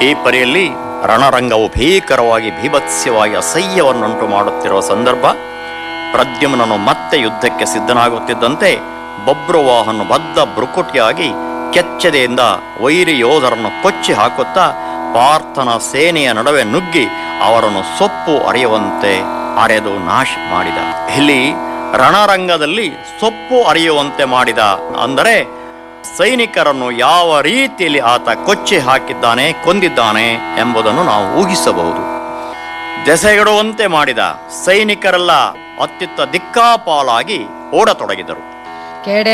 ಈ ಪರಿಯಲ್ಲಿ ರಣರಂಗವು ಭೀಕರವಾಗಿ ಭೀಭತ್ಸ್ಯವಾಗಿ ಅಸಹ್ಯವನ್ನುಂಟು ಮಾಡುತ್ತಿರುವ ಸಂದರ್ಭ ಪ್ರದ್ಯುಮ್ನನು ಮತ್ತೆ ಯುದ್ಧಕ್ಕೆ ಸಿದ್ಧನಾಗುತ್ತಿದ್ದಂತೆ ಬಬ್ರುವಾಹನು ಬದ್ಧ ಬೃಕುಟಿಯಾಗಿ ಕೆಚ್ಚದೆಯಿಂದ ವೈರಿ ಯೋಧರನ್ನು ಕೊಚ್ಚಿ ಹಾಕುತ್ತಾ ಪಾರ್ಥನ ಸೇನೆಯ ನಡುವೆ ನುಗ್ಗಿ ಅವರನ್ನು ಸೊಪ್ಪು ಅರಿಯುವಂತೆ ಅರೆದು ನಾಶ ಮಾಡಿದ ಇಲ್ಲಿ ರಣರಂಗದಲ್ಲಿ ಸೊಪ್ಪು ಅರಿಯುವಂತೆ ಮಾಡಿದ ಅಂದರೆ ಸೈನಿಕರನ್ನು ಯಾವ ರೀತಿಯಲ್ಲಿ ಆತ ಕೊಚ್ಚಿ ಹಾಕಿದ್ದಾನೆ ಕೊಂದಿದ್ದಾನೆ ಎಂಬುದನ್ನು ನಾವು ಊಹಿಸಬಹುದು ದೆಸೆಗೆಡುವಂತೆ ಮಾಡಿದ ಸೈನಿಕರೆಲ್ಲ ಅತ್ಯುತ್ತ ದಿಕ್ಕಾಪಾಲಾಗಿ ಓಡತೊಡಗಿದರು ಕೆಡೆ